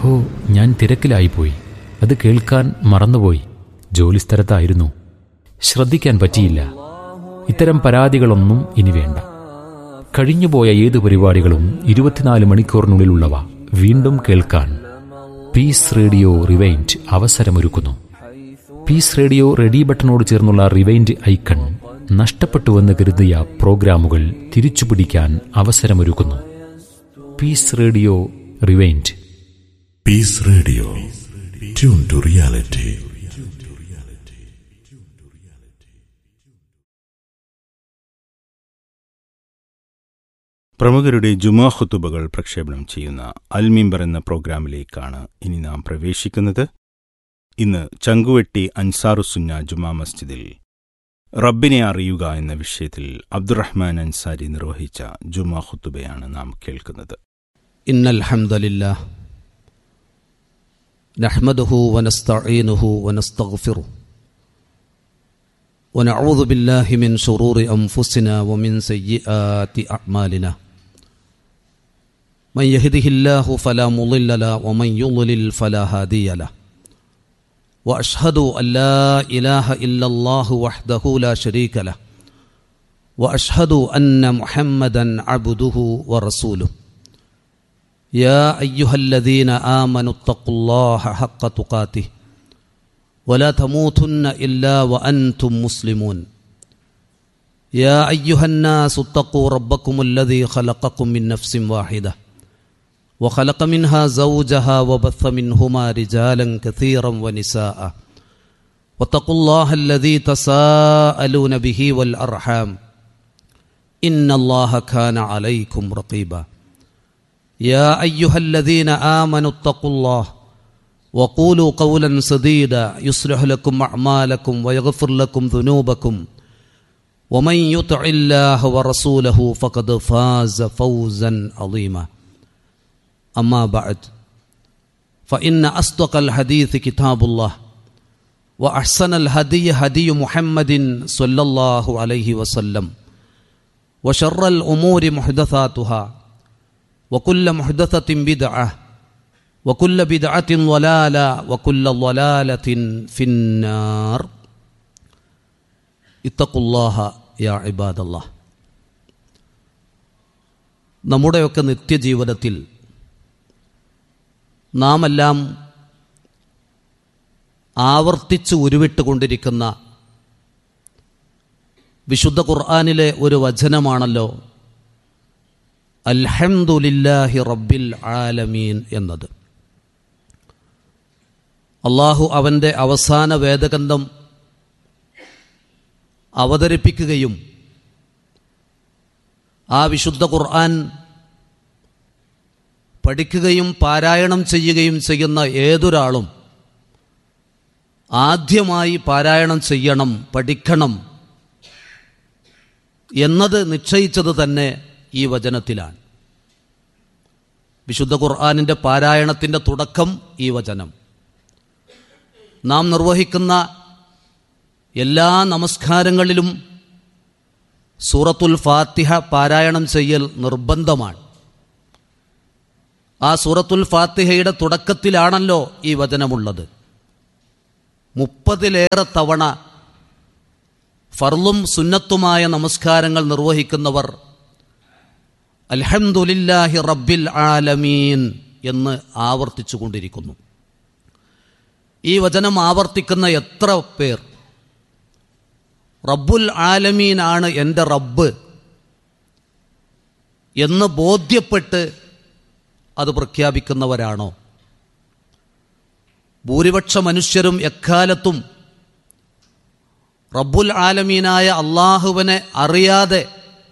ഹോ ഞാൻ തിരക്കിലായിപ്പോയി അത് കേൾക്കാൻ മറന്നുപോയി ജോലിസ്ഥലത്തായിരുന്നു ശ്രദ്ധിക്കാൻ പറ്റിയില്ല ഇത്തരം പരാതികളൊന്നും ഇനി വേണ്ട കഴിഞ്ഞുപോയ ഏത് പരിപാടികളും ഇരുപത്തിനാല് മണിക്കൂറിനുള്ളിലുള്ളവ വീണ്ടും കേൾക്കാൻ പീസ് റേഡിയോ റിവൈൻഡ് അവസരമൊരുക്കുന്നു പീസ് റേഡിയോ റെഡി ബട്ടണോട് ചേർന്നുള്ള റിവൈൻഡ് ഐക്കൺ നഷ്ടപ്പെട്ടുവെന്ന് കരുതിയ പ്രോഗ്രാമുകൾ തിരിച്ചുപിടിക്കാൻ അവസരമൊരുക്കുന്നു peace radio rewind Peace Radio. Tune to reality. പ്രമുഖരുടെ ജുമാ ഖുത്തുബകൾ പ്രക്ഷേപണം ചെയ്യുന്ന അൽമിംബർ എന്ന പ്രോഗ്രാമിലേക്കാണ് ഇനി നാം പ്രവേശിക്കുന്നത് ഇന്ന് ചങ്കുവെട്ടി അൻസാറുസുന്ന ജുമാ മസ്ജിദിൽ റബ്ബിനെ അറിയുക എന്ന വിഷയത്തിൽ അബ്ദുറഹ്മാൻ അൻസാരി നിർവഹിച്ച ജുമാ ഖുത്തുബയാണ് നാം കേൾക്കുന്നത് إن الحمد لله نحمده ونستعينه ونستغفره ونعوذ بالله من شرور أنفسنا ومن سيئات أعمالنا من يهده الله فلا مضل له ومن يضلل فلا هادي له وأشهد أن لا إله إلا الله وحده لا شريك له وأشهد أن محمدا عبده ورسوله يا أيها الذين آمنوا اتقوا الله حق تقاته ولا تموتن إلا وأنتم مسلمون يا أيها الناس اتقوا ربكم الذي خلقكم من نفس واحدة وخلق منها زوجها وبث منهما رجالا كثيرا ونساء واتقوا الله الذي تساءلون به والأرحام إن الله كان عليكم رقيبا يا أيها الذين آمنوا اتقوا الله وقولوا قولا سديدا يصلح لكم أعمالكم ويغفر لكم ذنوبكم ومن يطع الله ورسوله فقد فاز فوزا عظيما أما بعد فإن أصدق الحديث كتاب الله وأحسن الهدي هدي محمد صلى الله عليه وسلم وشر الأمور محدثاتها وكل محدثة بدعة وكل بدعة ضلالة وكل ضلالة في النار اتقوا الله يا عباد الله നമ്മുടെയൊക്കെ നിത്യജീവിതത്തിൽ നാം എല്ലാം ആവർത്തിച്ച് ഉരുവിട്ടുകൊണ്ടിരിക്കുന്ന വിശുദ്ധ ഖുർആാനിലെ ഒരു വചനമാണല്ലോ അൽഹംദുലില്ലാഹി റബ്ബിൽ ആലമീൻ എന്നത് അള്ളാഹു അവൻ്റെ അവസാന വേദഗന്ധം അവതരിപ്പിക്കുകയും ആ വിശുദ്ധ ഖുർആൻ പഠിക്കുകയും പാരായണം ചെയ്യുകയും ചെയ്യുന്ന ഏതൊരാളും ആദ്യമായി പാരായണം ചെയ്യണം പഠിക്കണം എന്നത് നിശ്ചയിച്ചത് തന്നെ ഈ വചനത്തിലാണ് വിശുദ്ധ ഖുർആാനിൻ്റെ പാരായണത്തിൻ്റെ തുടക്കം ഈ വചനം നാം നിർവഹിക്കുന്ന എല്ലാ നമസ്കാരങ്ങളിലും സൂറത്തുൽ ഫാത്തിഹ പാരായണം ചെയ്യൽ നിർബന്ധമാണ് ആ സൂറത്തുൽ ഫാത്തിഹയുടെ തുടക്കത്തിലാണല്ലോ ഈ വചനമുള്ളത് മുപ്പതിലേറെ തവണ ഫർളും സുന്നത്തുമായ നമസ്കാരങ്ങൾ നിർവഹിക്കുന്നവർ അൽഹംദുലില്ലാഹി റബ്ബിൽ ആലമീൻ എന്ന് ആവർത്തിച്ചു കൊണ്ടിരിക്കുന്നു ഈ വചനം ആവർത്തിക്കുന്ന എത്ര പേർ റബ്ബുൽ ആലമീൻ ആണ് എൻ്റെ റബ്ബ് എന്ന് ബോധ്യപ്പെട്ട് അത് പ്രഖ്യാപിക്കുന്നവരാണോ ഭൂരിപക്ഷ മനുഷ്യരും എക്കാലത്തും റബ്ബുൽ ആലമീനായ അള്ളാഹുവിനെ അറിയാതെ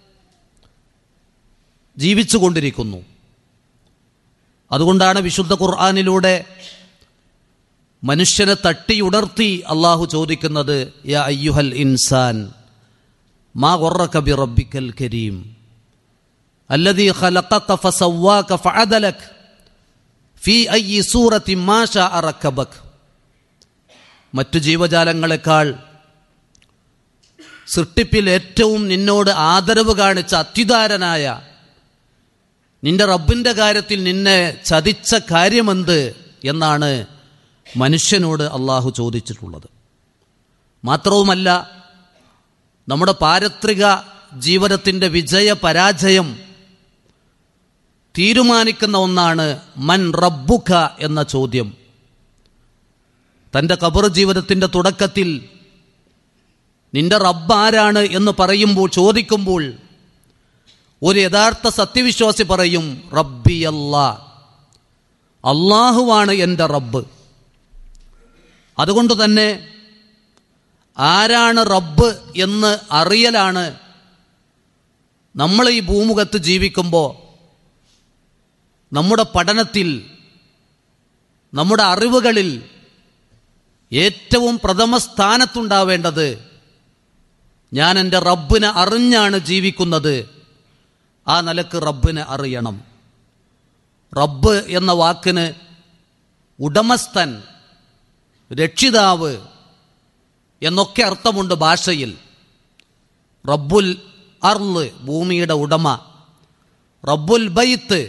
ജീവിച്ചുകൊണ്ടിരിക്കുന്നു അതുകൊണ്ടാണ് വിശുദ്ധ ഖുർആാനിലൂടെ മനുഷ്യനെ തട്ടിയുണർത്തി അള്ളാഹു ചോദിക്കുന്നത് യാ അയ്യുഹൽ ഇൻസാൻ മാ ബി റബ്ബിക്കൽ കരീം അല്ലദീ ഖലഖക ഫസവ്വാക ഫഅദലക ഫീ അയ്യി സൂറത്തി മാ ശാഅ റക്കബക മറ്റു ജീവജാലങ്ങളെക്കാൾ സൃഷ്ടിപ്പിൽ ഏറ്റവും നിന്നോട് ആദരവ് കാണിച്ച അത്യുദാരനായ നിന്റെ റബ്ബിന്റെ കാര്യത്തിൽ നിന്നെ ചതിച്ച കാര്യമെന്ത് എന്നാണ് മനുഷ്യനോട് അള്ളാഹു ചോദിച്ചിട്ടുള്ളത് മാത്രവുമല്ല നമ്മുടെ പാരത്രിക ജീവിതത്തിൻ്റെ വിജയ പരാജയം തീരുമാനിക്കുന്ന ഒന്നാണ് മൻ റബ്ബുഖ എന്ന ചോദ്യം തൻ്റെ കബർ ജീവിതത്തിൻ്റെ തുടക്കത്തിൽ നിന്റെ റബ്ബ് ആരാണ് എന്ന് പറയുമ്പോൾ ചോദിക്കുമ്പോൾ ഒരു യഥാർത്ഥ സത്യവിശ്വാസി പറയും റബ്ബി അല്ലാ അള്ളാഹുവാണ് എൻ്റെ റബ്ബ് അതുകൊണ്ട് തന്നെ ആരാണ് റബ്ബ് എന്ന് അറിയലാണ് നമ്മൾ ഈ ഭൂമുഖത്ത് ജീവിക്കുമ്പോൾ നമ്മുടെ പഠനത്തിൽ നമ്മുടെ അറിവുകളിൽ ഏറ്റവും പ്രഥമ സ്ഥാനത്തുണ്ടാവേണ്ടത് ഞാൻ എൻ്റെ റബ്ബിനെ അറിഞ്ഞാണ് ജീവിക്കുന്നത് ആ നിലക്ക് റബ്ബിനെ അറിയണം റബ്ബ് എന്ന വാക്കിന് ഉടമസ്ഥൻ രക്ഷിതാവ് എന്നൊക്കെ അർത്ഥമുണ്ട് ഭാഷയിൽ റബ്ബുൽ അർള് ഭൂമിയുടെ ഉടമ റബ്ബുൽ ബൈത്ത്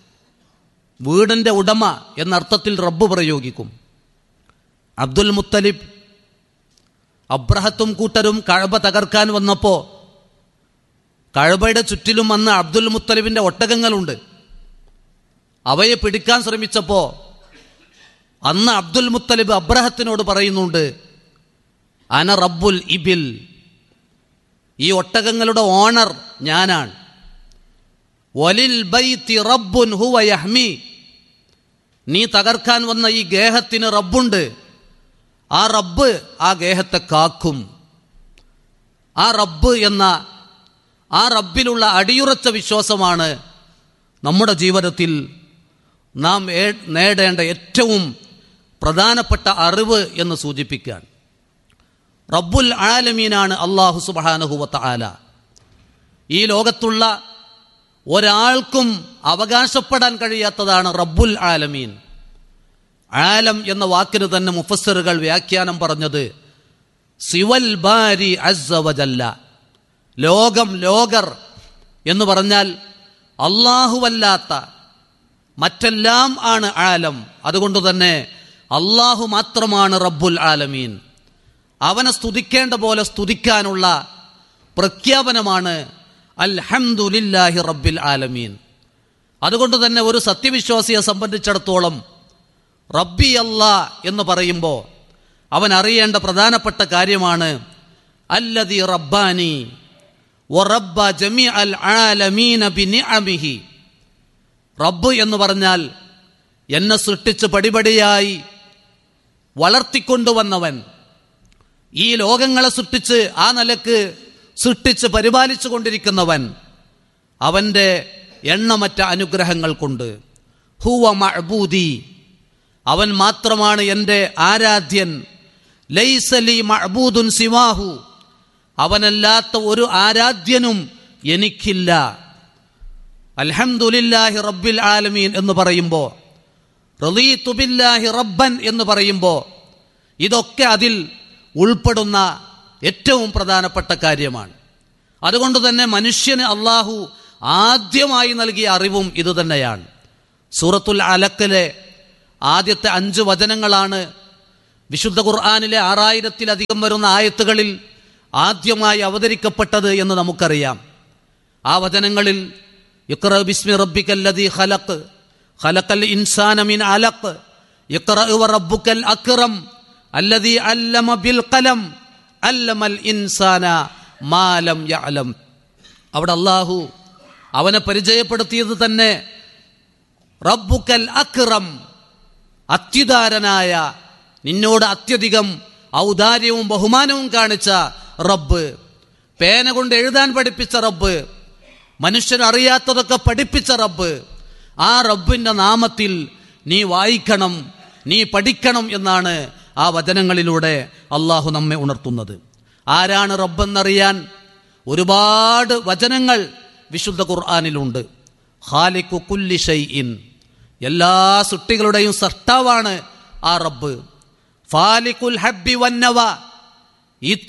വീടിൻ്റെ ഉടമ എന്ന അർത്ഥത്തിൽ റബ്ബ് പ്രയോഗിക്കും അബ്ദുൽ മുത്തലിബ് അബ്രഹത്തും കൂട്ടരും കഴബ തകർക്കാൻ വന്നപ്പോൾ കഴബയുടെ ചുറ്റിലും വന്ന് അബ്ദുൽ മുത്തലിബിൻ്റെ ഒട്ടകങ്ങളുണ്ട് അവയെ പിടിക്കാൻ ശ്രമിച്ചപ്പോൾ അന്ന് അബ്ദുൽ മുത്തലിബ് അബ്രഹത്തിനോട് പറയുന്നുണ്ട് അന റബ്ബുൽ ഇബിൽ ഈ ഒട്ടകങ്ങളുടെ ഓണർ ഞാനാണ് വലിൽ ബൈത്തി റബ്ബുൻ ഹുവ യഹ്മി നീ തകർക്കാൻ വന്ന ഈ ഗേഹത്തിന് റബ്ബുണ്ട് ആ റബ്ബ് ആ ഗേഹത്തെ കാക്കും ആ റബ്ബ് എന്ന ആ റബ്ബിലുള്ള അടിയുറച്ച വിശ്വാസമാണ് നമ്മുടെ ജീവിതത്തിൽ നാം ഏ- നേടേണ്ട ഏറ്റവും പ്രധാനപ്പെട്ട അറിവ് എന്ന് സൂചിപ്പിക്കുകയാണ് റബ്ബുൽ ആലമീനാണ് അള്ളാഹു സുബാനഹുവത്ത ആല ഈ ലോകത്തുള്ള ഒരാൾക്കും അവകാശപ്പെടാൻ കഴിയാത്തതാണ് റബ്ബുൽ ആലമീൻ ആലം എന്ന വാക്കിന് തന്നെ മുഫസ്സറുകൾ വ്യാഖ്യാനം പറഞ്ഞത് സിവൽ ബാരി അസ്സവജല്ല ലോകം ലോകർ എന്ന് പറഞ്ഞാൽ അള്ളാഹുവല്ലാത്ത മറ്റെല്ലാം ആണ് ആലം അതുകൊണ്ട് തന്നെ അള്ളാഹു മാത്രമാണ് റബ്ബുൽ ആലമീൻ അവനെ സ്തുതിക്കേണ്ട പോലെ സ്തുതിക്കാനുള്ള പ്രഖ്യാപനമാണ് അൽഹംദുലില്ലാഹി റബ്ബിൽ ആലമീൻ അതുകൊണ്ട് തന്നെ ഒരു സത്യവിശ്വാസിയെ സംബന്ധിച്ചിടത്തോളം റബ്ബി അല്ലാ എന്ന് പറയുമ്പോൾ അവൻ അറിയേണ്ട പ്രധാനപ്പെട്ട കാര്യമാണ് അല്ലതി റബ്ബാനി വറബ്ബ ജമി അൽ ആലമീന ബിനിഅമിഹി റബ്ബ് എന്ന് പറഞ്ഞാൽ എന്നെ സൃഷ്ടിച്ച് പടിപടിയായി വളർത്തിക്കൊണ്ടുവന്നവൻ ഈ ലോകങ്ങളെ സൃഷ്ടിച്ച് ആ നിലക്ക് സൃഷ്ടിച്ച് പരിപാലിച്ചു കൊണ്ടിരിക്കുന്നവൻ അവൻ്റെ എണ്ണമറ്റ അനുഗ്രഹങ്ങൾ കൊണ്ട് ഹുവ മഅബൂദി അവൻ മാത്രമാണ് എൻ്റെ ആരാധ്യൻ ലൈസലി മഅബൂദുൻ സിവാഹു അവനല്ലാത്ത ഒരു ആരാധ്യനും എനിക്കില്ല അൽഹംദുലില്ലാഹി റബ്ബിൽ ആലമീൻ എന്ന് പറയുമ്പോൾ റളീതു ബില്ലാഹി റബ്ബൻ എന്ന് പറയുമ്പോൾ ഇതൊക്കെ അതിൽ ഉൾപ്പെടുന്ന ഏറ്റവും പ്രധാനപ്പെട്ട കാര്യമാണ് അതുകൊണ്ട് തന്നെ മനുഷ്യന് അള്ളാഹു ആദ്യമായി നൽകിയ അറിവും ഇതുതന്നെയാണ് സൂറത്തുൽ അലക്കിലെ ആദ്യത്തെ അഞ്ച് വചനങ്ങളാണ് വിശുദ്ധ ഖുർആാനിലെ ആറായിരത്തിലധികം വരുന്ന ആയത്തുകളിൽ ആദ്യമായി അവതരിക്കപ്പെട്ടത് എന്ന് നമുക്കറിയാം ആ വചനങ്ങളിൽ ഇഖ്റ ബിസ്മി റബ്ബിക്കല്ലദീ ഖലഖ് ഖലഖൽ ഇൻസാന മിൻ അലഖ് ഇഖ്റ വ റബ്ബുക്കൽ അക്റം അല്ലദീ അല്ലമ ബിൽ ഖലം അല്ലമൽ ഇൻസാന മാ ലം യഅലം അവിടെ അല്ലാഹു അവനെ പരിചയപ്പെടുത്തിയത് തന്നെ റബ്ബുക്കൽ അക്റം അത്യുദാരനായ നിന്നോട് അത്യധികം ഔദാര്യവും ബഹുമാനവും കാണിച്ച റബ്ബ് പേന കൊണ്ട് എഴുതാൻ പഠിപ്പിച്ച റബ്ബ് മനുഷ്യൻ അറിയാത്തതൊക്കെ പഠിപ്പിച്ച റബ്ബ് ആ റബ്ബിൻ്റെ നാമത്തിൽ നീ വായിക്കണം നീ പഠിക്കണം എന്നാണ് ആ വചനങ്ങളിലൂടെ അള്ളാഹു നമ്മെ ഉണർത്തുന്നത് ആരാണ് റബ്ബെന്നറിയാൻ ഒരുപാട് വചനങ്ങൾ വിശുദ്ധ ഖുർആാനിലുണ്ട് ഖാലിഖു കുല്ലി ഷൈഇൻ എല്ലാ സൃഷ്ടികളുടെയും സൃഷ്ടാവാണ് ആ റബ്ബ് ഫാലിഖുൽ ഹബ്ബി വന്നവ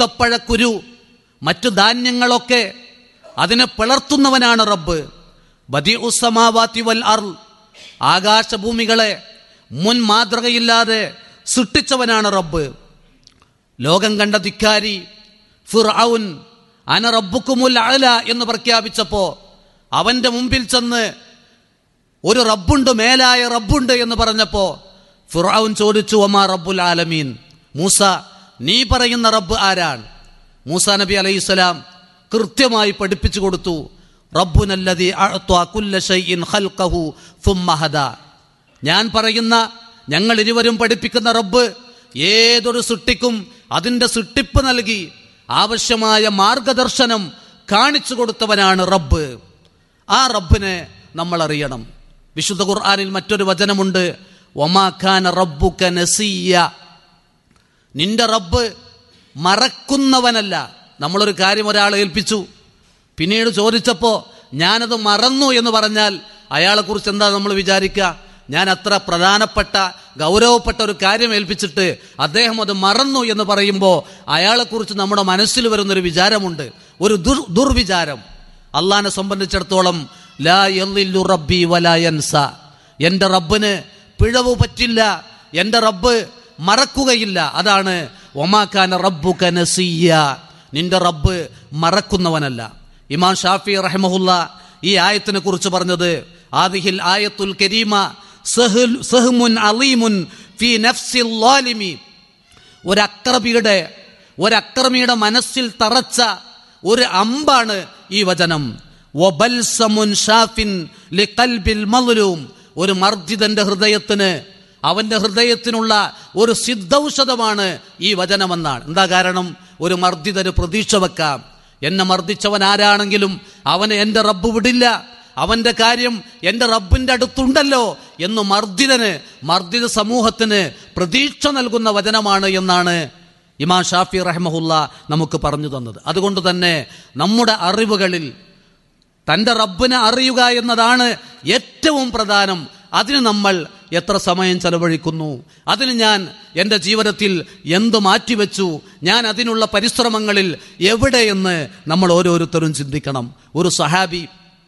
ഈത്തപ്പഴക്കുരു മറ്റു ധാന്യങ്ങളൊക്കെ അതിനെ പിളർത്തുന്നവനാണ് റബ്ബ് ബദി ഉസമാവാത്തി വൽ അർ ആകാശഭൂമികളെ മുൻ മാതൃകയില്ലാതെ സൃഷ്ടിച്ചവനാണ് റബ്ബ് ലോകം കണ്ട ധിക്കാരി ഫിർഔൻ അന റബ്ബുക്കുമുൽ അഅല എന്ന് പ്രഖ്യാപിച്ചപ്പോ അവന്റെ മുമ്പിൽ ചെന്ന് ഒരു റബ്ബുണ്ട് മേലായ റബ്ബുണ്ട് എന്ന് പറഞ്ഞപ്പോ ഫിർഔൻ ചോദിച്ചു ഒമാ റബ്ബുൽ ആലമീൻ മൂസ നീ പറയുന്ന റബ്ബ് ആരാണ് മൂസ നബി അലൈഹിസ്സലാം കൃത്യമായി പഠിപ്പിച്ചു കൊടുത്തു റബ്ബുനല്ലദീ അഅ്താ കുല്ല ശൈഇൻ ഖൽഖഹു സുമ്മ ഹദാ ഞാൻ പറയുന്ന ഞങ്ങൾ ഇരുവരും പഠിപ്പിക്കുന്ന റബ്ബ് ഏതൊരു സൃഷ്ടിക്കും അതിൻ്റെ സൃഷ്ടിപ്പ് നൽകി ആവശ്യമായ മാർഗദർശനം കാണിച്ചു കൊടുത്തവനാണ് റബ്ബ് ആ റബ്ബിനെ നമ്മൾ അറിയണം വിശുദ്ധ ഖുർആനിൽ മറ്റൊരു വചനമുണ്ട് ഒമാഖാന റബ്ബുക നസിയ നിന്റെ റബ്ബ് മറക്കുന്നവനല്ല നമ്മളൊരു കാര്യം ഒരാളെ ഏൽപ്പിച്ചു പിന്നീട് ചോദിച്ചപ്പോൾ ഞാനത് മറന്നു എന്ന് പറഞ്ഞാൽ അയാളെക്കുറിച്ച് എന്താ നമ്മൾ വിചാരിക്കുക ഞാൻ അത്ര പ്രധാനപ്പെട്ട ഗൗരവപ്പെട്ട ഒരു കാര്യം ഏൽപ്പിച്ചിട്ട് അദ്ദേഹം അത് മറന്നു എന്ന് പറയുമ്പോൾ അയാളെക്കുറിച്ച് നമ്മുടെ മനസ്സിൽ വരുന്നൊരു വിചാരമുണ്ട് ഒരു ദുർ ദുർവിചാരം അള്ളാഹിനെ സംബന്ധിച്ചിടത്തോളം ലാ യല്ലില്ലു റബ്ബി വലാ യൻസ എൻ്റെ റബ്ബിന് പിഴവ് പറ്റില്ല എൻ്റെ റബ്ബ് മറക്കുകയില്ല അതാണ് ഒമാക്കാന റബ്ബു കനസിയ നിന്റെ റബ്ബ് മറക്കുന്നവനല്ല ഇമാം ഷാഫി റഹ്മഹുല്ല ഈ ആയത്തിനെ കുറിച്ച് പറഞ്ഞത് ആദിഹിൽ ആയത്തുൽ കരീമ സഹ്ൽ- സഹ്മുൻ അലീമുൻ ഫി നഫ്സിൽ ലാലിമി ഒരക്രമിയുടെ ഒരക്രമിയുടെ മനസ്സിൽ തറച്ച ഒരു അമ്പാണ് ഈ വചനം വബൽസമുൻ ഷാഫിൻ ലിഖൽബിൽ മദ്ലൂം ഒരു മർജിതന്റെ ഹൃദയത്തിന് അവന്റെ ഹൃദയത്തിനുള്ള ഒരു സിദ്ധൌഷധമാണ് ഈ വചനമെന്നാണ് എന്താ കാരണം ഒരു മർജിതന് പ്രതീക്ഷ വെക്കാം എന്നെ മർദ്ദിച്ചവൻ ആരാണെങ്കിലും അവന് എൻ്റെ റബ്ബ് വിടില്ല അവന്റെ കാര്യം എൻ്റെ റബ്ബിന്റെ അടുത്തുണ്ടല്ലോ എന്ന് മർദ്ദിതന് മർദ്ദിത സമൂഹത്തിന് പ്രതീക്ഷ നൽകുന്ന വചനമാണ് എന്നാണ് ഇമാം ഷാഫി റഹ്മഹുല്ല നമുക്ക് പറഞ്ഞു തന്നത് അതുകൊണ്ട് തന്നെ നമ്മുടെ അറിവുകളിൽ തൻ്റെ റബ്ബിനെ അറിയുക എന്നതാണ് ഏറ്റവും പ്രധാനം അതിന് നമ്മൾ എത്ര സമയം ചെലവഴിക്കുന്നു അതിന് ഞാൻ എൻ്റെ ജീവിതത്തിൽ എന്ത് മാറ്റിവെച്ചു ഞാൻ അതിനുള്ള പരിശ്രമങ്ങളിൽ എവിടെയെന്ന് നമ്മൾ ഓരോരുത്തരും ചിന്തിക്കണം ഒരു സഹാബി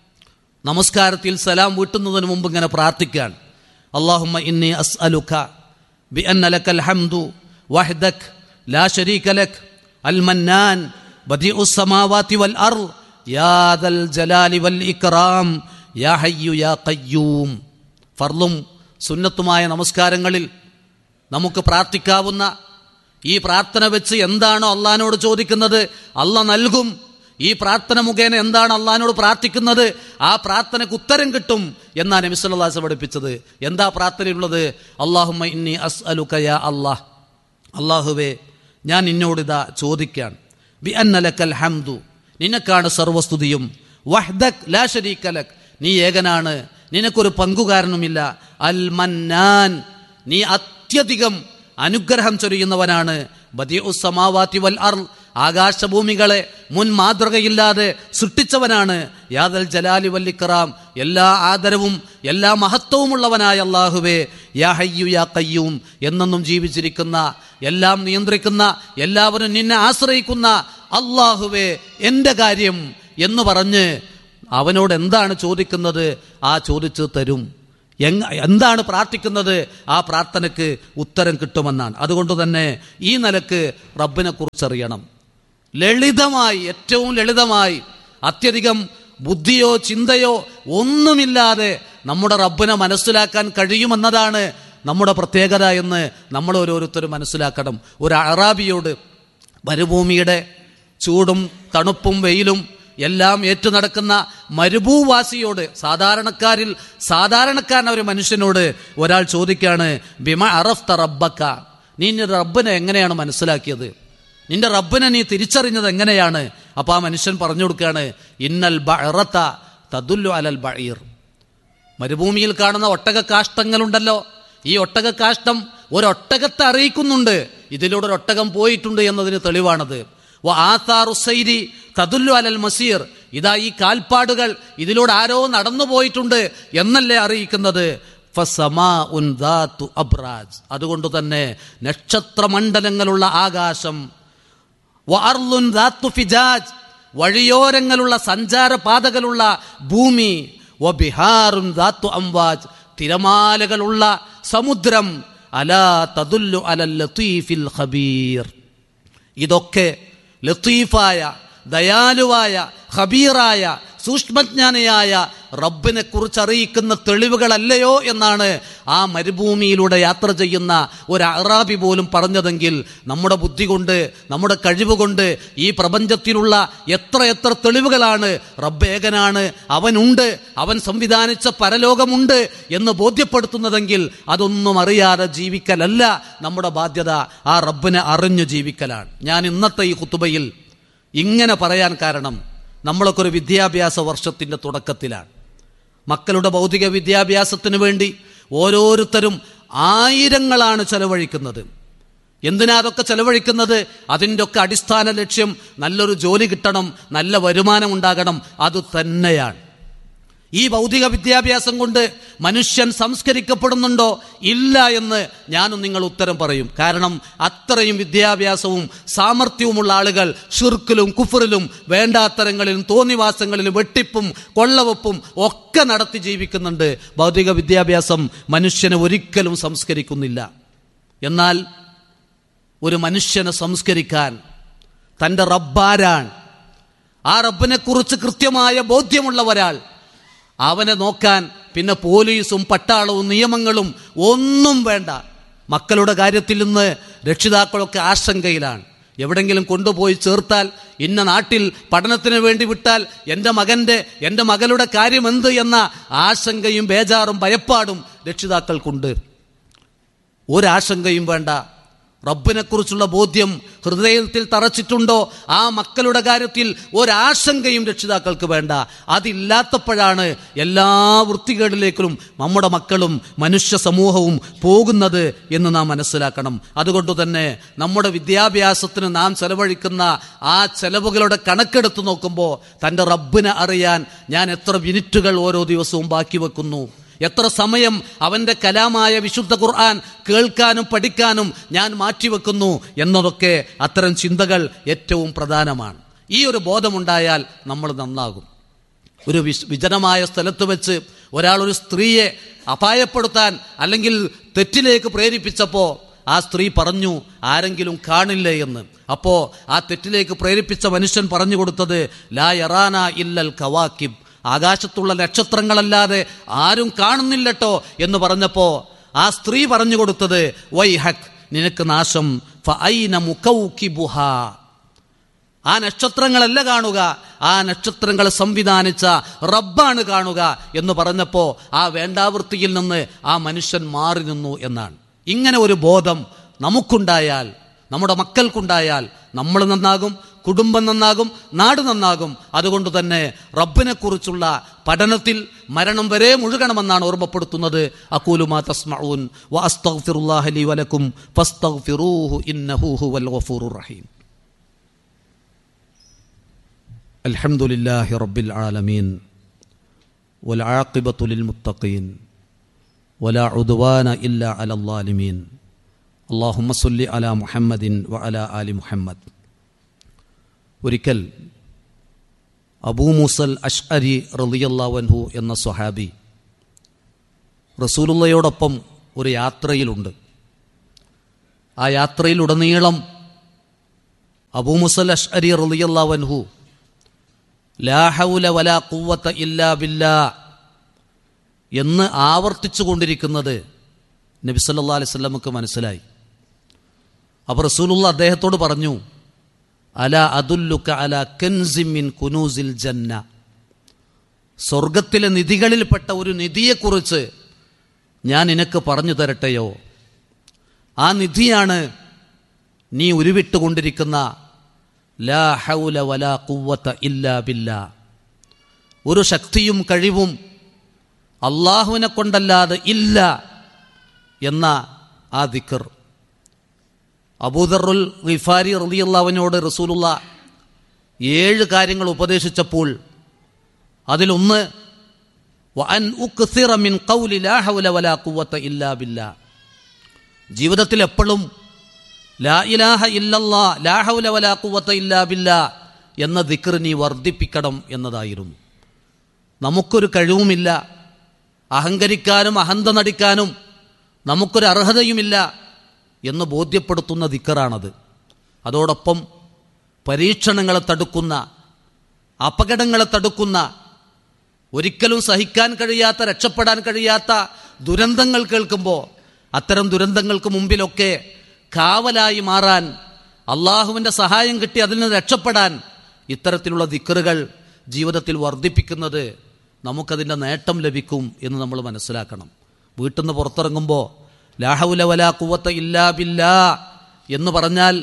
നമസ്കാരത്തിൽ സലാം വീട്ടുന്നതിന് മുമ്പ് ഇങ്ങനെ പ്രാർത്ഥിക്കാൻ അള്ളാഹുമ്മ ഇന്നി അസ് അലുഖ ബി അന്നലക്കൽ ഹംദു വഹ്ദക് ലാ ശരീക ലക് അൽ മന്നാൻ ബദിഉ സമാവാതി വൽ അർ യാ ദൽ ജലാലി വൽ ഇക്റാം യാ ഹയ്യു യാ ഖയ്യൂം ഫർളും സുന്നത്തുമായ നമസ്കാരങ്ങളിൽ നമുക്ക് പ്രാർത്ഥിക്കാവുന്ന ഈ പ്രാർത്ഥന വെച്ച് എന്താണോ അള്ളഹാനോട് ചോദിക്കുന്നത് അല്ല നൽകും ഈ പ്രാർത്ഥന മുഖേന എന്താണ് അള്ളഹാനോട് പ്രാർത്ഥിക്കുന്നത് ആ പ്രാർത്ഥനയ്ക്ക് ഉത്തരം കിട്ടും എന്നാണ് നബിസ്വല്ലാസ് പഠിപ്പിച്ചത് എന്താ പ്രാർത്ഥനയുള്ളത് അള്ളാഹുമ്മ ഇന്നി അസ് അലുക്കയ അള്ളാഹ് അള്ളാഹുവേ ഞാൻ നിന്നോടിതാ ചോദിക്കാൻ ബി അന്നലക്കൽ ഹംദു നിനക്കാണ് സർവസ്തുതിയും വഹ്ദക് ലാ ശരീക്കലക് നീ ഏകനാണ് നിനക്കൊരു പങ്കുകാരനുമില്ല അൽ മന്നാൻ നീ അത്യധികം അനുഗ്രഹം ചൊരിയുന്നവനാണ് ബദിഉ സമാവാതി വൽ അർ ആകാശഭൂമികളെ മുൻ മാതൃകയില്ലാതെ സൃഷ്ടിച്ചവനാണ് യാദൽ ജലാലി വല്ലിക്കറാം എല്ലാ ആദരവും എല്ലാ മഹത്വവുമുള്ളവനായ അള്ളാഹുവേ യാ ഹയ്യു യാ കയ്യൂം എന്നെന്നും ജീവിച്ചിരിക്കുന്ന എല്ലാം നിയന്ത്രിക്കുന്ന എല്ലാവരും നിന്നെ ആശ്രയിക്കുന്ന അള്ളാഹുവേ എൻ്റെ കാര്യം എന്ന് പറഞ്ഞ് അവനോട് എന്താണ് ചോദിക്കുന്നത് ആ ചോദിച്ച് തരും എങ് എന്താണ് പ്രാർത്ഥിക്കുന്നത് ആ പ്രാർത്ഥനയ്ക്ക് ഉത്തരം കിട്ടുമെന്നാണ് അതുകൊണ്ട് തന്നെ ഈ നിലക്ക് റബ്ബിനെ കുറിച്ചറിയണം ലളിതമായി ഏറ്റവും ലളിതമായി അത്യധികം ബുദ്ധിയോ ചിന്തയോ ഒന്നുമില്ലാതെ നമ്മുടെ റബ്ബിനെ മനസ്സിലാക്കാൻ കഴിയുമെന്നതാണ് നമ്മുടെ പ്രത്യേകത എന്ന് നമ്മൾ ഓരോരുത്തരും മനസ്സിലാക്കണം ഒരു അറാബിയോട് മരുഭൂമിയുടെ ചൂടും തണുപ്പും വെയിലും എല്ലാം ഏറ്റു നടക്കുന്ന മരുഭൂവാസിയോട് സാധാരണക്കാരിൽ സാധാരണക്കാരൻ ഒരു മനുഷ്യനോട് ഒരാൾ ചോദിക്കാണ് ബിമ അറഫ്ത റബ്ബക്ക നീ നിന്റെ റബ്ബിനെ എങ്ങനെയാണ് മനസ്സിലാക്കിയത് നിന്റെ റബ്ബിനെ നീ തിരിച്ചറിഞ്ഞത് എങ്ങനെയാണ് അപ്പൊ ആ മനുഷ്യൻ പറഞ്ഞു കൊടുക്കുകയാണ് ഇന്നൽ ബറത്ത തദുല്ലു അലൽ ബഴീർ മരുഭൂമിയിൽ കാണുന്ന ഒട്ടക കാഷ്ടങ്ങളുണ്ടല്ലോ ഈ ഒട്ടക കാഷ്ടം ഒരൊട്ടകത്തെ അറിയിക്കുന്നുണ്ട് ഇതിലൂടെ ഒരു ഒട്ടകം പോയിട്ടുണ്ട് എന്നതിന് തെളിവാണത് വ ആത്താറുസൈരി തതുല്ലു അലൽ മസീർ ഇതാ ഈ കാൽപ്പാടുകൾ ഇതിലൂടെ ആരോ നടന്നു പോയിട്ടുണ്ട് എന്നല്ലേ അറിയിക്കുന്നത് ഫസമാ ഉൻ ദാത്തു അബ്രാജ് അതുകൊണ്ട് തന്നെ നക്ഷത്രമണ്ഡലങ്ങളുള്ള ആകാശം വഅർളുൻ ദാത്തു ഫിജാജ് വഴിയോരങ്ങളുള്ള സഞ്ചാരപാതകളുള്ള ഭൂമി വബിഹാറുൻ ദാത്തു അംവാജ് തിരമാലകളുള്ള സമുദ്രം അലാ തദുല്ലു അലൽ ലത്തീഫിൽ ഖബീർ ഇതൊക്കെ ലത്തീഫായ ദയാലുവായ ഖബീറായ സൂക്ഷ്മജ്ഞാനിയായ റബ്ബിനെ കുറിച്ച് അറിയിക്കുന്ന തെളിവുകളല്ലയോ എന്നാണ് ആ മരുഭൂമിയിലൂടെ യാത്ര ചെയ്യുന്ന ഒരു അറാബി പോലും പറഞ്ഞതെങ്കിൽ നമ്മുടെ ബുദ്ധി കൊണ്ട് നമ്മുടെ കഴിവ് കൊണ്ട് ഈ പ്രപഞ്ചത്തിലുള്ള എത്ര എത്ര തെളിവുകളാണ് റബ്ബ് ഏകനാണ് അവനുണ്ട് അവൻ സംവിധാനിച്ച പരലോകമുണ്ട് എന്ന് ബോധ്യപ്പെടുത്തുന്നതെങ്കിൽ അതൊന്നും അറിയാതെ ജീവിക്കലല്ല നമ്മുടെ ബാധ്യത ആ റബ്ബിനെ അറിഞ്ഞു ജീവിക്കലാണ് ഞാൻ ഇന്നത്തെ ഈ കുത്തുബയിൽ ഇങ്ങനെ പറയാൻ കാരണം നമ്മളൊക്കെ ഒരു വിദ്യാഭ്യാസ വർഷത്തിൻ്റെ തുടക്കത്തിലാണ് മക്കളുടെ ഭൗതിക വിദ്യാഭ്യാസത്തിന് വേണ്ടി ഓരോരുത്തരും ആയിരങ്ങളാണ് ചെലവഴിക്കുന്നത് എന്തിനാ അതൊക്കെ ചെലവഴിക്കുന്നത് അതിൻ്റെ ഒക്കെ അടിസ്ഥാന ലക്ഷ്യം നല്ലൊരു ജോലി കിട്ടണം നല്ല വരുമാനം ഉണ്ടാകണം അത് തന്നെയാണ് ഈ ഭൗതിക വിദ്യാഭ്യാസം കൊണ്ട് മനുഷ്യൻ സംസ്കരിക്കപ്പെടുന്നുണ്ടോ ഇല്ല എന്ന് ഞാനും നിങ്ങൾ ഉത്തരം പറയും കാരണം അത്രയും വിദ്യാഭ്യാസവും സാമർഥ്യവുമുള്ള ആളുകൾ ഷിർക്കിലും കുഫറിലും വേണ്ടാത്തരങ്ങളിലും തോന്നിവാസങ്ങളിലും വെട്ടിപ്പും കൊള്ളവപ്പും ഒക്കെ നടത്തി ജീവിക്കുന്നുണ്ട് ഭൗതിക വിദ്യാഭ്യാസം മനുഷ്യനെ ഒരിക്കലും സംസ്കരിക്കുന്നില്ല എന്നാൽ ഒരു മനുഷ്യനെ സംസ്കരിക്കാൻ തൻ്റെ റബ്ബാരാൻ ആ റബ്ബിനെ കുറിച്ച് കൃത്യമായ ബോധ്യമുള്ള ഒരാൾ അവനെ നോക്കാൻ പിന്നെ പോലീസും പട്ടാളവും നിയമങ്ങളും ഒന്നും വേണ്ട മക്കളുടെ കാര്യത്തിൽ നിന്ന് രക്ഷിതാക്കളൊക്കെ ആശങ്കയിലാണ് എവിടെങ്കിലും കൊണ്ടുപോയി ചേർത്താൽ ഇന്ന നാട്ടിൽ പഠനത്തിന് വേണ്ടി വിട്ടാൽ എൻ്റെ മകൻ്റെ എൻ്റെ മകളുടെ കാര്യം എന്ത് എന്ന ആശങ്കയും ബേജാറും ഭയപ്പാടും രക്ഷിതാക്കൾക്കുണ്ട് ഒരാശങ്കയും വേണ്ട റബ്ബിനെക്കുറിച്ചുള്ള ബോധ്യം ഹൃദയത്തിൽ തറച്ചിട്ടുണ്ടോ ആ മക്കളുടെ കാര്യത്തിൽ ഒരാശങ്കയും രക്ഷിതാക്കൾക്ക് വേണ്ട അതില്ലാത്തപ്പോഴാണ് എല്ലാ വൃത്തികേടിലേക്കും നമ്മുടെ മക്കളും മനുഷ്യ സമൂഹവും പോകുന്നത് എന്ന് നാം മനസ്സിലാക്കണം അതുകൊണ്ട് തന്നെ നമ്മുടെ വിദ്യാഭ്യാസത്തിന് നാം ചെലവഴിക്കുന്ന ആ ചെലവുകളുടെ കണക്കെടുത്ത് നോക്കുമ്പോൾ തൻ്റെ റബ്ബിനെ അറിയാൻ ഞാൻ എത്ര മിനിറ്റുകൾ ഓരോ ദിവസവും ബാക്കി വെക്കുന്നു എത്ര സമയം അവൻ്റെ കലാമായ വിശുദ്ധ ഖുർആൻ കേൾക്കാനും പഠിക്കാനും ഞാൻ മാറ്റിവെക്കുന്നു എന്നതൊക്കെ അത്തരം ചിന്തകൾ ഏറ്റവും പ്രധാനമാണ് ഈ ഒരു ബോധമുണ്ടായാൽ നമ്മൾ നന്നാകും ഒരു വിശ് വിജനമായ സ്ഥലത്ത് വെച്ച് ഒരാൾ ഒരു സ്ത്രീയെ അപായപ്പെടുത്താൻ അല്ലെങ്കിൽ തെറ്റിലേക്ക് പ്രേരിപ്പിച്ചപ്പോൾ ആ സ്ത്രീ പറഞ്ഞു ആരെങ്കിലും കാണില്ലേ എന്ന് അപ്പോൾ ആ തെറ്റിലേക്ക് പ്രേരിപ്പിച്ച മനുഷ്യൻ പറഞ്ഞു കൊടുത്തത് ലാ യറാന ഇല്ലൽ കവാക്കിബ് ആകാശത്തുള്ള നക്ഷത്രങ്ങളല്ലാതെ ആരും കാണുന്നില്ലട്ടോ എന്ന് പറഞ്ഞപ്പോ ആ സ്ത്രീ പറഞ്ഞു കൊടുത്തത് വൈ ഹക് നിനക്ക് നാശം ഫഅൈന മുകൗകിബുഹ ആ നക്ഷത്രങ്ങളല്ല കാണുക ആ നക്ഷത്രങ്ങളെ സംവിധാനിച്ച റബ്ബാണ് കാണുക എന്ന് പറഞ്ഞപ്പോൾ ആ വേണ്ടാവൃത്തിയിൽ നിന്ന് ആ മനുഷ്യൻ മാറി നിന്നു എന്നാണ് ഇങ്ങനെ ഒരു ബോധം നമുക്കുണ്ടായാൽ നമ്മുടെ മക്കൾക്കുണ്ടായാൽ നമ്മൾ നന്നാകും കുടുംബം നന്നാകും നാട് നന്നാകും അതുകൊണ്ട് തന്നെ റബ്ബിനെ കുറിച്ചുള്ള പഠനത്തിൽ മരണം വരെ മുഴുകണമെന്നാണ് ഓർമ്മപ്പെടുത്തുന്നത് അക്കൂലുമാ തസ്മഊൻ വ അസ്തഗ്ഫിറുല്ലാഹ ലി വലക്കും ഫസ്തഗ്ഫിറൂഹു ഇന്നഹു ഹുവൽ ഗഫൂറുർ റഹീം الحمد لله رب العالمين والعاقبة للمتقين ولا عدوان إلا على الظالمين اللهم صل على محمد وعلى آل محمد ഒരിക്കൽ അബൂ മുസൽ അഷ്അരി റളിയല്ലാവൻഹു എന്ന സ്വഹാബി റസൂലുള്ളയോടൊപ്പം ഒരു യാത്രയിലുണ്ട് ആ യാത്രയിലുടനീളം അബൂ മുസൽ അഷ്അരി റളിയല്ലാവൻഹു ലാ ഹൗല വലാ ഖുവ്വത ഇല്ലാ ബില്ലാ എന്ന് ആവർത്തിച്ചു കൊണ്ടിരിക്കുന്നത് നബി സല്ലല്ലാഹു അലൈഹി വസല്ലമക്ക് മനസ്സിലായി അപ്പോൾ റസൂലുള്ള അദ്ദേഹത്തോട് പറഞ്ഞു അല അതുല്ലുക്ക അല കെൻസിമിൻ കുനൂസിൽ ജന്ന സ്വർഗത്തിലെ നിധികളിൽപ്പെട്ട ഒരു നിധിയെക്കുറിച്ച് ഞാൻ നിനക്ക് പറഞ്ഞു തരട്ടെയോ ആ നിധിയാണ് നീ ഉരുവിട്ടുകൊണ്ടിരിക്കുന്ന ലാ ഹൗല വലാ കുവ്വത്ത ഇല്ലാ ബില്ലാ ഒരു ശക്തിയും കഴിവും അള്ളാഹുവിനെ കൊണ്ടല്ലാതെ ഇല്ല എന്ന ആ ദിക്കർ അബൂദറുൽ റിഫാരി റളിയല്ലാവിനോട് റസൂലുള്ള ഏഴ് കാര്യങ്ങൾ ഉപദേശിച്ചപ്പോൾ അതിലൊന്ന് വഅൻ ഉക്സിറ മിൻ ഖൗലി ലാ ഹൗല വലാ ഖുവത ഇല്ലാ ബില്ലാ ജീവിതത്തിൽ എപ്പോഴും ലാ ഇലാഹ ഇല്ലല്ലാ ലാ ഹൗല വലാ ഖുവത ഇല്ലാ ബില്ലാ എന്ന ദിക്ർ നീ വർദ്ധിപ്പിക്കണം എന്നതായിരുന്നു നമുക്കൊരു കഴിവുമില്ല അഹങ്കരിക്കാനും അഹന്ത നടിക്കാനും നമുക്കൊരു അർഹതയുമില്ല എന്ന് ബോധ്യപ്പെടുത്തുന്ന ദിക്കറാണത് അതോടൊപ്പം പരീക്ഷണങ്ങളെ തടുക്കുന്ന അപകടങ്ങളെ തടുക്കുന്ന ഒരിക്കലും സഹിക്കാൻ കഴിയാത്ത രക്ഷപ്പെടാൻ കഴിയാത്ത ദുരന്തങ്ങൾ കേൾക്കുമ്പോൾ അത്തരം ദുരന്തങ്ങൾക്ക് മുമ്പിലൊക്കെ കാവലായി മാറാൻ അള്ളാഹുവിൻ്റെ സഹായം കിട്ടി അതിൽ നിന്ന് രക്ഷപ്പെടാൻ ഇത്തരത്തിലുള്ള ദിക്കറുകൾ ജീവിതത്തിൽ വർദ്ധിപ്പിക്കുന്നത് നമുക്കതിൻ്റെ നേട്ടം ലഭിക്കും എന്ന് നമ്മൾ മനസ്സിലാക്കണം വീട്ടിൽ നിന്ന് പുറത്തിറങ്ങുമ്പോൾ ലാഹുല വലാ കുവത്ത ഇല്ലാ ബില്ലാ എന്ന് പറഞ്ഞാൽ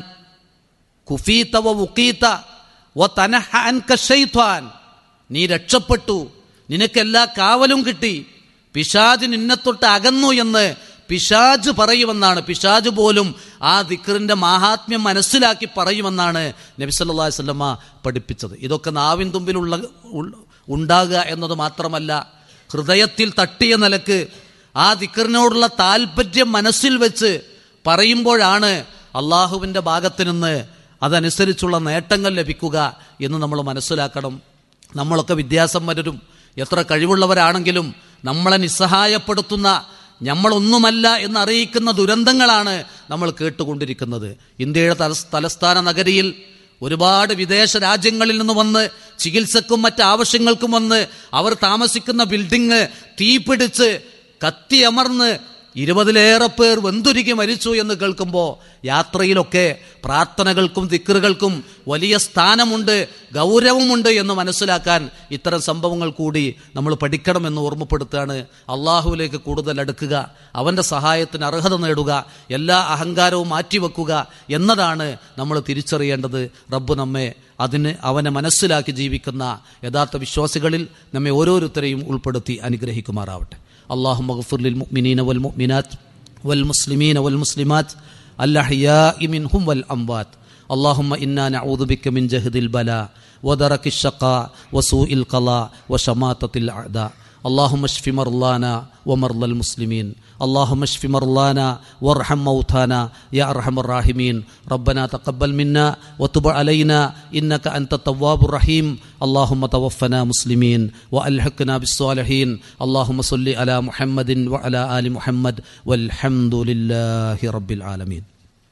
കുഫീത്ത വ ഉക്കീത്ത വ തനഹ അൻക ശൈത്വാൻ നീ രക്ഷപ്പെട്ടു നിനക്കെല്ലാ കാവലും കിട്ടി പിശാജ് നിന്നെ തൊട്ട് അകന്നു എന്ന് പിശാജ് പറയുമെന്നാണ് പിശാജ് പോലും ആ ദിക്കറിന്റെ മാഹാത്മ്യം മനസ്സിലാക്കി പറയുമെന്നാണ് നബി സല്ലല്ലാഹു അലൈഹി വസല്ലമ പഠിപ്പിച്ചത് ഇതൊക്കെ നാവിൻ തുമ്പിലുള്ള ഉൾ- ഉണ്ടാകുക എന്നത് മാത്രമല്ല ഹൃദയത്തിൽ തട്ടിയ നിലക്ക് ആ ദിക്കറിനോടുള്ള താല്പര്യം മനസ്സിൽ വെച്ച് പറയുമ്പോഴാണ് അള്ളാഹുവിൻ്റെ ഭാഗത്ത് നിന്ന് അതനുസരിച്ചുള്ള നേട്ടങ്ങൾ ലഭിക്കുക എന്ന് നമ്മൾ മനസ്സിലാക്കണം നമ്മളൊക്കെ വിദ്യാസമ്പന്നരും എത്ര കഴിവുള്ളവരാണെങ്കിലും നമ്മളെ നിസ്സഹായപ്പെടുത്തുന്ന നമ്മളൊന്നുമല്ല എന്നറിയിക്കുന്ന ദുരന്തങ്ങളാണ് നമ്മൾ കേട്ടുകൊണ്ടിരിക്കുന്നത് ഇന്ത്യയുടെ തലസ് തലസ്ഥാന നഗരിയിൽ ഒരുപാട് വിദേശ രാജ്യങ്ങളിൽ നിന്ന് വന്ന് ചികിത്സക്കും മറ്റ് ആവശ്യങ്ങൾക്കും വന്ന് അവർ താമസിക്കുന്ന ബിൽഡിങ് തീപിടിച്ച് കത്തിയമർന്ന് ഇരുപതിലേറെ പേർ വെന്തുരുകി മരിച്ചു എന്ന് കേൾക്കുമ്പോൾ യാത്രയിലൊക്കെ പ്രാർത്ഥനകൾക്കും ദിക്കറുകൾക്കും വലിയ സ്ഥാനമുണ്ട് ഗൗരവമുണ്ട് എന്ന് മനസ്സിലാക്കാൻ ഇത്തരം സംഭവങ്ങൾ കൂടി നമ്മൾ പഠിക്കണമെന്ന് ഓർമ്മപ്പെടുത്തുകയാണ് അള്ളാഹുവിലേക്ക് കൂടുതൽ അടുക്കുക അവൻ്റെ സഹായത്തിന് അർഹത നേടുക എല്ലാ അഹങ്കാരവും മാറ്റിവെക്കുക എന്നതാണ് നമ്മൾ തിരിച്ചറിയേണ്ടത് റബ്ബ് നമ്മെ അതിന് അവനെ മനസ്സിലാക്കി ജീവിക്കുന്ന യഥാർത്ഥ വിശ്വാസികളിൽ നമ്മെ ഓരോരുത്തരെയും ഉൾപ്പെടുത്തി അനുഗ്രഹിക്കുമാറാവട്ടെ اللهم اغفر للمؤمنين والمؤمنات والمسلمين والمسلمات الأحياء منهم والأموات اللهم إنا نعوذ بك من جهد البلاء ودرك الشقاء وسوء القضاء وشماتة الأعداء اللهم اشف مرضانا ومرضى المسلمين اللهم اشف مرضانا وارحم موتانا يا ارحم الراحمين ربنا تقبل منا وتب علينا انك انت التواب الرحيم اللهم توفنا مسلمين والحقنا بالصالحين اللهم صل على محمد وعلى ال محمد والحمد لله رب العالمين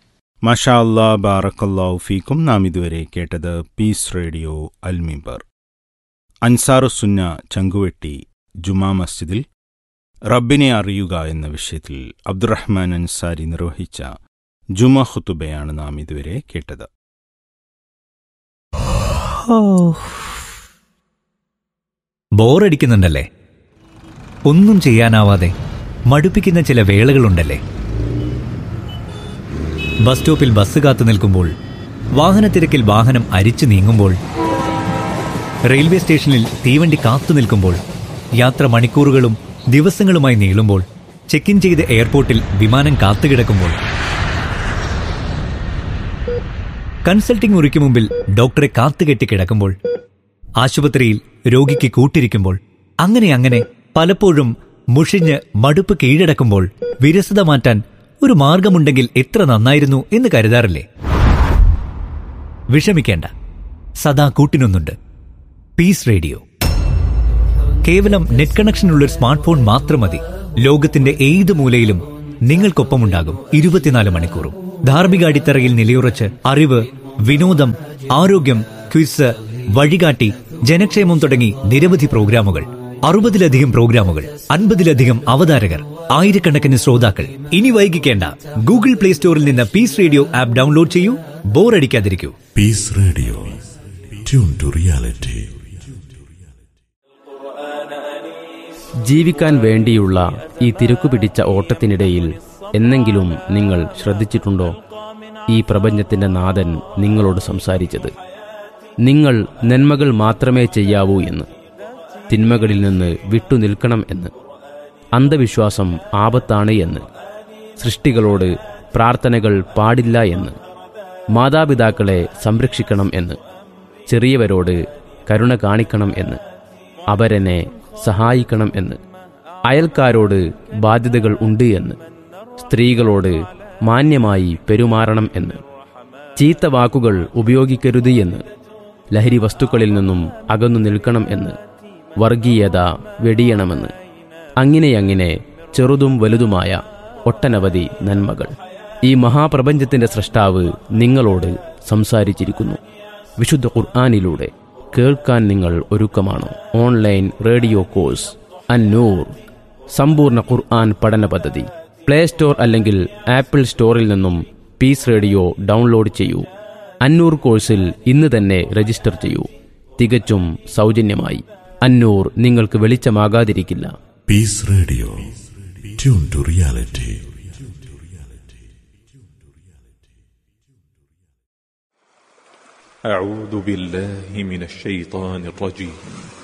മഷാ അല്ലാ ബാറക്കല്ലാഹു ഫീക്കും നാം ഇതുവരെ കേട്ടത് പീസ് റേഡിയോ അൽമിബർ അൻസാറുസുന്ന ചങ്കുവെട്ടി ജുമാ മസ്ജിദിൽ റബ്ബിനെ അറിയുക എന്ന വിഷയത്തിൽ അബ്ദുറഹ്മാൻ അൻസാരി നിർവഹിച്ച ജുമ ഖുത്തുബയാണ് നാം ഇതുവരെ കേട്ടത് ബോറടിക്കുന്നുണ്ടല്ലേ ഒന്നും ചെയ്യാനാവാതെ മടുപ്പിക്കുന്ന ചില വേളകളുണ്ടല്ലേ ബസ് സ്റ്റോപ്പിൽ ബസ് കാത്തു നിൽക്കുമ്പോൾ വാഹനത്തിരക്കിൽ വാഹനം അരിച്ചു നീങ്ങുമ്പോൾ റെയിൽവേ സ്റ്റേഷനിൽ തീവണ്ടി കാത്തു നിൽക്കുമ്പോൾ യാത്ര മണിക്കൂറുകളും ദിവസങ്ങളുമായി നീളുമ്പോൾ ചെക്ക് ഇൻ ചെയ്ത് എയർപോർട്ടിൽ വിമാനം കാത്തുകിടക്കുമ്പോൾ കൺസൾട്ടിംഗ് മുറിക്ക് മുമ്പിൽ ഡോക്ടറെ കാത്തുകെട്ടി കിടക്കുമ്പോൾ ആശുപത്രിയിൽ രോഗിക്ക് കൂട്ടിരിക്കുമ്പോൾ അങ്ങനെ അങ്ങനെ പലപ്പോഴും മുഷിഞ്ഞ് മടുപ്പ് കീഴടക്കുമ്പോൾ വിരസത മാറ്റാൻ ഒരു മാർഗമുണ്ടെങ്കിൽ എത്ര നന്നായിരുന്നു എന്ന് കരുതാറില്ലേ വിഷമിക്കേണ്ട സദാ കൂട്ടിനൊന്നുണ്ട് പീസ് റേഡിയോ കേവലം നെറ്റ് കണക്ഷനുള്ള ഒരു സ്മാർട്ട് ഫോൺ മാത്രം മതി ലോകത്തിന്റെ ഏത് മൂലയിലും നിങ്ങൾക്കൊപ്പമുണ്ടാകും ഇരുപത്തിനാല് മണിക്കൂറും ധാർമ്മിക അടിത്തറയിൽ നിലയുറച്ച് അറിവ് വിനോദം ആരോഗ്യം ക്വിസ് വഴികാട്ടി ജനക്ഷേമം തുടങ്ങി നിരവധി പ്രോഗ്രാമുകൾ അറുപതിലധികം പ്രോഗ്രാമുകൾ അൻപതിലധികം അവതാരകർ ആയിരക്കണക്കിന് ശ്രോതാക്കൾ ഇനി വൈകിക്കേണ്ട ഗൂഗിൾ പ്ലേ സ്റ്റോറിൽ നിന്ന് പീസ് റേഡിയോ ആപ്പ് ഡൗൺലോഡ് ചെയ്യൂ ബോറടിക്കാതിരിക്കൂ Peace Radio. Tune to reality. ജീവിക്കാൻ വേണ്ടിയുള്ള ഈ തിരക്കുപിടിച്ച ഓട്ടത്തിനിടയിൽ എന്നെങ്കിലും നിങ്ങൾ ശ്രദ്ധിച്ചിട്ടുണ്ടോ ഈ പ്രപഞ്ചത്തിന്റെ നാഥൻ നിങ്ങളോട് സംസാരിച്ചത് നിങ്ങൾ നന്മകൾ മാത്രമേ ചെയ്യാവൂ എന്ന് തിന്മകളിൽ നിന്ന് വിട്ടുനിൽക്കണം എന്ന് അന്ധവിശ്വാസം ആപത്താണ് എന്ന് സൃഷ്ടികളോട് പ്രാർത്ഥനകൾ പാടില്ല എന്ന് മാതാപിതാക്കളെ സംരക്ഷിക്കണം എന്ന് ചെറിയവരോട് കരുണ കാണിക്കണം എന്ന് അവരെന്നെ സഹായിക്കണം എന്ന് അയൽക്കാരോട് ബാധ്യതകൾ ഉണ്ട് എന്ന് സ്ത്രീകളോട് മാന്യമായി പെരുമാറണം എന്ന് ചീത്ത വാക്കുകൾ ഉപയോഗിക്കരുത് എന്ന് ലഹരി വസ്തുക്കളിൽ നിന്നും അകന്നു നിൽക്കണം എന്ന് വർഗീയത വെടിയണമെന്ന് അങ്ങനെ അങ്ങനെ ചെറുതും വലുതുമായ ഒട്ടനവധി നന്മകൾ ഈ മഹാപ്രപഞ്ചത്തിന്റെ സൃഷ്ടാവ് നിങ്ങളോട് സംസാരിച്ചിരിക്കുന്നു വിശുദ്ധ ഖുർആാനിലൂടെ കേൾക്കാൻ നിങ്ങൾ ഒരുക്കമാണോ ഓൺലൈൻ റേഡിയോ കോഴ്സ് അന്നൂർ സമ്പൂർണ്ണ ഖുർആൻ പഠന പദ്ധതി പ്ലേ സ്റ്റോർ അല്ലെങ്കിൽ ആപ്പിൾ സ്റ്റോറിൽ നിന്നും പീസ് റേഡിയോ ഡൗൺലോഡ് ചെയ്യൂ അന്നൂർ കോഴ്സിൽ ഇന്ന് തന്നെ രജിസ്റ്റർ ചെയ്യൂ തികച്ചും സൗജന്യമായി അന്നൂർ നിങ്ങൾക്ക് വെളിച്ചമാകാതിരിക്കില്ല Peace Radio. Tune to reality. أعوذ بالله من الشيطان الرجيم